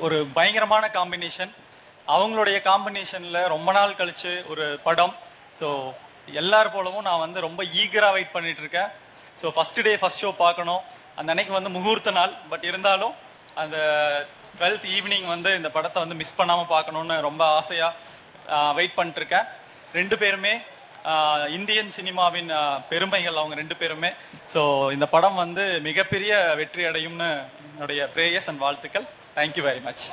ஒரு பயங்கரமான காம்பினேஷன் அவங்களுடைய காம்பினேஷனில் ரொம்ப நாள் கழிச்சு ஒரு படம் ஸோ எல்லார் போலவும் நான் வந்து ரொம்ப ஈகராக வெயிட் பண்ணிட்டு இருக்கேன் so first day first show பார்க்கணும் அந்த அன்னைக்கு வந்து முகூர்த்த நாள் பட் இருந்தாலும் அந்த டுவெல்த் ஈவினிங் வந்து இந்த படத்தை வந்து மிஸ் பண்ணாமல் பார்க்கணுன்னு ரொம்ப ஆசையாக வெயிட் பண்ணிட்டு இருக்கேன் ரெண்டு பேருமே ஆஹ், இந்தியன் சினிமாவின் ஆஹ், பெருமைகள் அவங்க ரெண்டு பேருமே ஸோ இந்த படம் வந்து மிகப்பெரிய வெற்றி அடையும்னு என்னுடைய ப்ரேயர்ஸ் அண்ட் வாழ்த்துக்கள் தேங்க்யூ வெரி மச்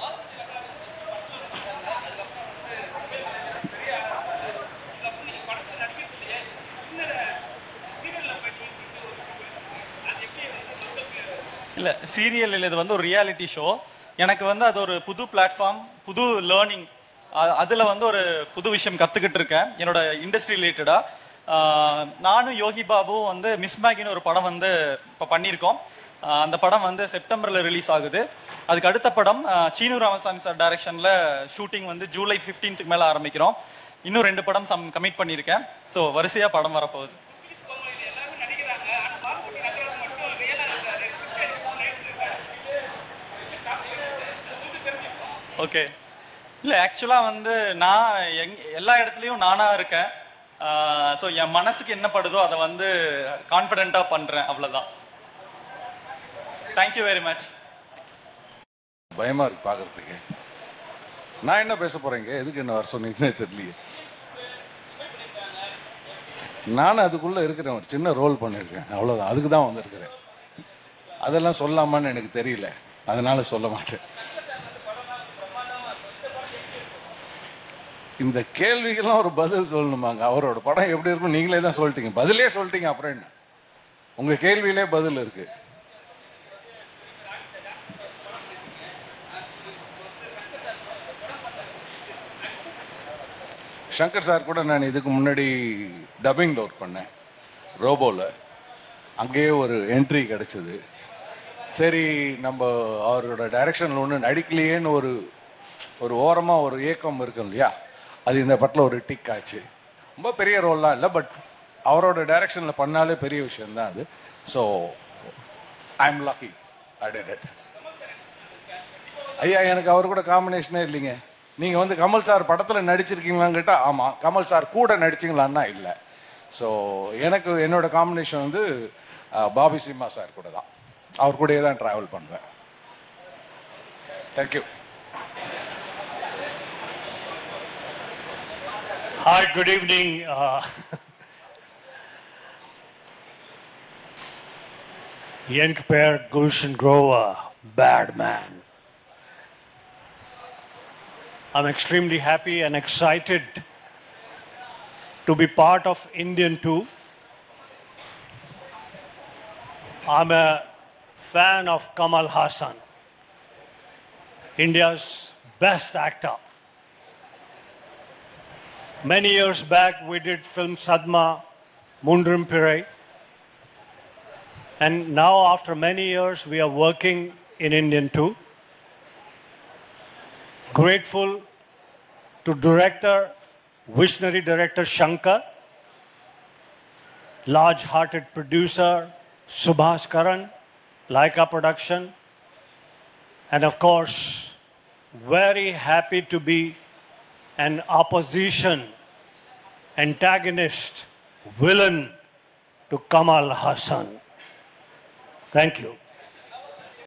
இல்லை சீரியல் இது வந்து ஒரு ரியாலிட்டி ஷோ எனக்கு வந்து அது ஒரு புது பிளாட்ஃபார்ம் புது லேர்னிங் அதில் வந்து ஒரு புது விஷயம் கற்றுக்கிட்டு இருக்கேன் என்னோட இண்டஸ்ட்ரி ரிலேட்டடாக நானும் யோகி பாபுவும் வந்து மிஸ் மேகின்னு ஒரு படம் வந்து இப்போ பண்ணியிருக்கோம் ஆஹ் அந்த படம் வந்து செப்டம்பரில் ரிலீஸ் ஆகுது அதுக்கு அடுத்த படம் ஆஹ் சீனு ராமசாமி சார் டைரக்ஷனில் ஷூட்டிங் வந்து ஜூலை 15th மேலே ஆரம்பிக்கிறோம் இன்னும் ரெண்டு படம் சம் கமிட் பண்ணியிருக்கேன் ஸோ வரிசையாக படம் வரப்போகுது ஓகே இல்லை ஆக்சுவலாக வந்து நான் எங் எல்லா இடத்துலையும் நானாக இருக்கேன் ஸோ என் மனசுக்கு என்ன படுதோ அதை வந்து கான்ஃபிடென்ட்டாக பண்ணுறேன் அவ்வளோதான் தேங்க்யூ வெரி மச் பயமா இருக்கு பார்க்கறதுக்கு நான் என்ன பேச போறேங்க எதுக்கு என்ன வர சொன்னீங்கன்னே தெரியலையே நானும் அதுக்குள்ள இருக்கிறேன் ஒரு சின்ன ரோல் பண்ணியிருக்கேன் அவ்வளவுதான் அதுக்கு தான் வந்திருக்கிறேன் அதெல்லாம் சொல்லாமான்னு எனக்கு தெரியல அதனால சொல்ல மாட்டேன் இந்த கேள்விக்கெல்லாம் ஒரு பதில் சொல்லணுமாங்க அவரோட படம் எப்படி இருக்கும் நீங்களே தான் சொல்லிட்டீங்க பதிலே சொல்லிட்டீங்க அப்புறம் என்ன உங்க கேள்வியிலே பதில் இருக்கு சங்கர் சார் கூட நான் இதுக்கு முன்னாடி டப்பிங்கில் ஒர்க் பண்ணேன் ரோபோவில் அங்கேயே ஒரு என்ட்ரி கிடைச்சது சரி நம்ம அவரோட டைரக்ஷனில் ஒன்று நடிக்கலையேன்னு ஒரு ஒரு ஓரமாக ஒரு ஏக்கம் இருக்கும் இல்லையா அது இந்த படத்தில் ஒரு டிக் ஆச்சு ரொம்ப பெரிய ரோல்லாம் இல்லை பட் அவரோட டைரக்ஷனில் பண்ணாலே பெரிய விஷயம்தான் அது so I am lucky I did it ஐயா எனக்கு அவர் கூட காம்பினேஷனே இல்லைங்க நீங்க வந்து கமல் சார் படத்துல நடிச்சிருக்கீங்களான்னு கேட்டா ஆமா கமல் சார் கூட நடிச்சிங்களான்னா இல்லை ஸோ எனக்கு என்னோட காம்பினேஷன் வந்து அஹ், பாபி சிம்மா சார் கூட தான் அவர் கூடயே தான் டிராவல் பண்ணுவேன் thank you Hi, good evening. Uh, young pair Gulshan Grover, bad man. I'm extremely happy and excited to be part of Indian 2. I'm a fan of Kamal Hassan, India's best actor. Many years back, we did film Sadma, Mundrum Pirai. And now, after many years, we are working in Indian 2. Grateful to director, visionary director Shankar, large hearted producer Subhas Karan, Laika Production, and of course, very happy to be an opposition, antagonist, villain to Kamal Hassan. Thank you.